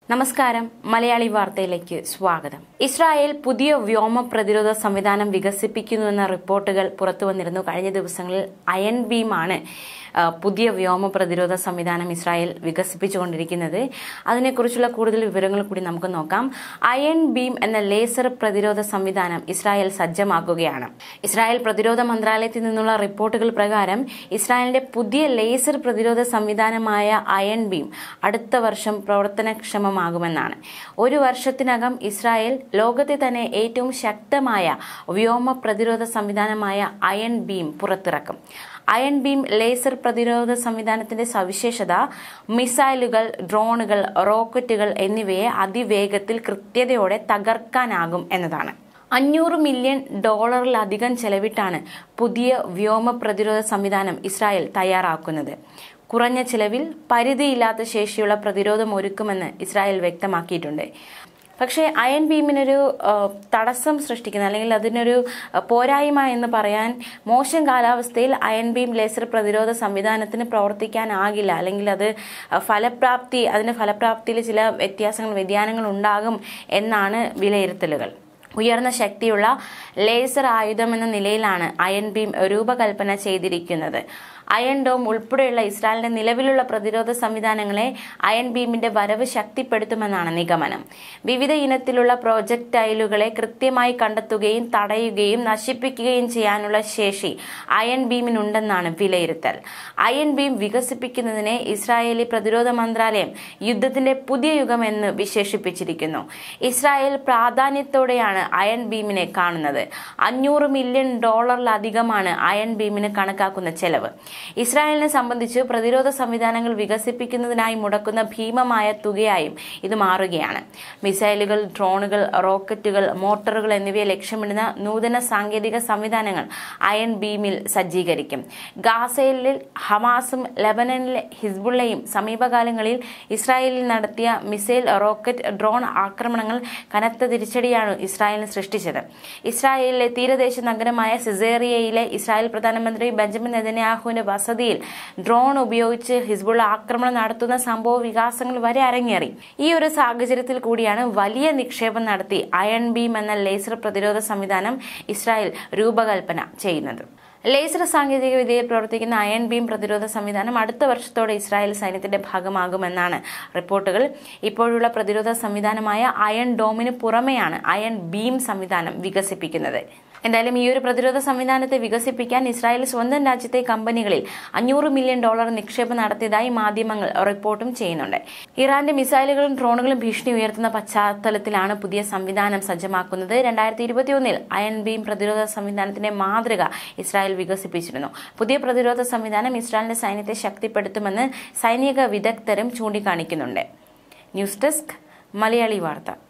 നമസ്കാരം മലയാളി വാർത്തയിലേക്ക് സ്വാഗതം ഇസ്രായേൽ പുതിയ വ്യോമ പ്രതിരോധ സംവിധാനം വികസിപ്പിക്കുന്നുവെന്ന റിപ്പോർട്ടുകൾ പുറത്തുവന്നിരുന്നു കഴിഞ്ഞ ദിവസങ്ങളിൽ അയൺ ബീമാണ് ആ, പുതിയ വ്യോമ പ്രതിരോധ സംവിധാനം ഇസ്രായേൽ വികസിപ്പിച്ചുകൊണ്ടിരിക്കുന്നത് അതിനെക്കുറിച്ചുള്ള കൂടുതൽ വിവരങ്ങൾ കൂടി നമുക്ക് നോക്കാം അയൺ ബീം എന്ന ലേസർ പ്രതിരോധ സംവിധാനം ഇസ്രായേൽ സജ്ജമാക്കുകയാണ് ഇസ്രായേൽ പ്രതിരോധ മന്ത്രാലയത്തിൽ നിന്നുള്ള റിപ്പോർട്ടുകൾ പ്രകാരം ഇസ്രായേലിന്റെ പുതിയ ലേസർ പ്രതിരോധ സംവിധാനമായ അയൺ ബീം അടുത്ത വർഷം പ്രവർത്തനക്ഷമമാകുമെന്നാണ് ഒരു വർഷത്തിനകം ഇസ്രായേൽ ലോകത്തെ തന്നെ ഏറ്റവും ശക്തമായ വ്യോമ പ്രതിരോധ സംവിധാനമായ അയൺ ബീം പുറത്തിറക്കും അയൺ ബീം ലേസർ പ്രതിരോധ സംവിധാനത്തിന്റെ സവിശേഷത മിസൈലുകൾ ഡ്രോണുകൾ റോക്കറ്റുകൾ എന്നിവയെ അതിവേഗത്തിൽ കൃത്യതയോടെ തകർക്കാനാകും എന്നതാണ് അഞ്ഞൂറ് മില്യൺ ഡോളറിലധികം ചെലവിട്ടാണ് പുതിയ വ്യോമ പ്രതിരോധ സംവിധാനം ഇസ്രായേൽ തയ്യാറാക്കുന്നത് കുറഞ്ഞ ചിലവിൽ പരിധിയില്ലാത്ത ശേഷിയുള്ള പ്രതിരോധം ഒരുക്കുമെന്ന് ഇസ്രായേൽ വ്യക്തമാക്കിയിട്ടുണ്ട് പക്ഷേ അയൺ ബീമിനൊരു ആ, തടസ്സം സൃഷ്ടിക്കുന്ന അല്ലെങ്കിൽ അതിനൊരു ആ, പോരായ്മ എന്ന് പറയാൻ മോശം കാലാവസ്ഥയിൽ അയൺ ബീം ലേസർ പ്രതിരോധ സംവിധാനത്തിന് പ്രവർത്തിക്കാനാകില്ല അല്ലെങ്കിൽ അത് ആ, ഫലപ്രാപ്തി അതിന്റെ ഫലപ്രാപ്തിയിൽ ചില വ്യത്യാസങ്ങൾ വ്യതിയാനങ്ങൾ ഉണ്ടാകും എന്നാണ് വിലയിരുത്തലുകൾ ഉയർന്ന ശക്തിയുള്ള ലേസർ ആയുധം എന്ന നിലയിലാണ് അയൺ ബീം രൂപകൽപ്പന ചെയ്തിരിക്കുന്നത് അയൺ ഡോം ഉൾപ്പെടെയുള്ള ഇസ്രായേലിന്റെ നിലവിലുള്ള പ്രതിരോധ സംവിധാനങ്ങളെ അയൺ ബീമിന്റെ വരവ് ശക്തിപ്പെടുത്തുമെന്നാണ് നിഗമനം വിവിധ ഇനത്തിലുള്ള പ്രോജക്ടൈലുകളെ കൃത്യമായി കണ്ടെത്തുകയും തടയുകയും നശിപ്പിക്കുകയും ചെയ്യാനുള്ള ശേഷി അയൺ ബീമിനുണ്ടെന്നാണ് വിലയിരുത്തൽ അയൺ ബീം വികസിപ്പിക്കുന്നതിനെ ഇസ്രായേലി പ്രതിരോധ മന്ത്രാലയം യുദ്ധത്തിന്റെ പുതിയ യുഗമെന്ന് വിശേഷിപ്പിച്ചിരിക്കുന്നു ഇസ്രായേൽ പ്രാധാന്യത്തോടെയാണ് അയൺ ബീമിനെ കാണുന്നത് അഞ്ഞൂറ് മില്യൺ ഡോളറിലധികമാണ് അയൺ ബീമിന് കണക്കാക്കുന്ന ചെലവ് ഇസ്രായേലിനെ സംബന്ധിച്ച് പ്രതിരോധ സംവിധാനങ്ങൾ വികസിപ്പിക്കുന്നതിനായി മുടക്കുന്ന ഭീമമായ തുകയായും ഇത് മാറുകയാണ് മിസൈലുകൾ ഡ്രോണുകൾ റോക്കറ്റുകൾ മോട്ടോറുകൾ എന്നിവയെ ലക്ഷ്യമിടുന്ന നൂതന സാങ്കേതിക സംവിധാനങ്ങൾ അയൺ ബീമിൽ സജ്ജീകരിക്കും ഗാസയിലെ ഹമാസും ലബനനിലെ ഹിസ്ബുള്ളയും സമീപകാലങ്ങളിൽ ഇസ്രായേലിൽ നടത്തിയ മിസൈൽ റോക്കറ്റ് ഡ്രോൺ ആക്രമണങ്ങൾ കനത്ത തിരിച്ചടിയാണ് ഇസ്രായേലിന് സൃഷ്ടിച്ചത് ഇസ്രായേലിലെ തീരദേശ നഗരമായ സിസേറിയയിലെ ഇസ്രായേൽ പ്രധാനമന്ത്രി ബെഞ്ചമിൻ നെതന്യാഹുവിന്റെ വസതിയിൽ ഡ്രോൺ ഉപയോഗിച്ച് ഹിസ്ബുള്ള ആക്രമണം നടത്തുന്ന സംഭവ വികാസങ്ങൾ വരെ അരങ്ങേറി ഈ ഒരു സാഹചര്യത്തിൽ കൂടിയാണ് വലിയ നിക്ഷേപം നടത്തി അയൺ ബീം എന്ന ലേസർ പ്രതിരോധ സംവിധാനം ഇസ്രായേൽ രൂപകൽപ്പന ചെയ്യുന്നത് ലേസർ സാങ്കേതിക വിദ്യയിൽ പ്രവർത്തിക്കുന്ന അയൺ ബീം പ്രതിരോധ സംവിധാനം അടുത്ത വർഷത്തോടെ ഇസ്രായേൽ സൈന്യത്തിന്റെ ഭാഗമാകുമെന്നാണ് റിപ്പോർട്ടുകൾ ഇപ്പോഴുള്ള പ്രതിരോധ സംവിധാനമായ അയൺ ഡോമിന് പുറമെയാണ് അയൺ ബീം സംവിധാനം വികസിപ്പിക്കുന്നത് എന്തായാലും ഈ ഒരു പ്രതിരോധ സംവിധാനത്തെ വികസിപ്പിക്കാൻ ഇസ്രായേൽ സ്വന്തം രാജ്യത്തെ കമ്പനികളിൽ അഞ്ഞൂറ് മില്യൺ ഡോളർ നിക്ഷേപം നടത്തിയതായി മാധ്യമങ്ങൾ റിപ്പോർട്ടും ചെയ്യുന്നുണ്ട് ഇറാന്റെ മിസൈലുകളും ഡ്രോണുകളും ഭീഷണി ഉയർത്തുന്ന പശ്ചാത്തലത്തിലാണ് പുതിയ സംവിധാനം സജ്ജമാക്കുന്നത് രണ്ടായിരത്തി ഇരുപത്തിയൊന്നിൽ അയൺ ബീം പ്രതിരോധ സംവിധാനത്തിന്റെ മാതൃക ഇസ്രായേൽ വികസിപ്പിച്ചിരുന്നു പുതിയ പ്രതിരോധ സംവിധാനം ഇസ്രായേലിന്റെ സൈന്യത്തെ ശക്തിപ്പെടുത്തുമെന്ന് സൈനിക വിദഗ്ധരും ചൂണ്ടിക്കാണിക്കുന്നുണ്ട് ന്യൂസ് ഡെസ്ക് മലയാളി വാർത്ത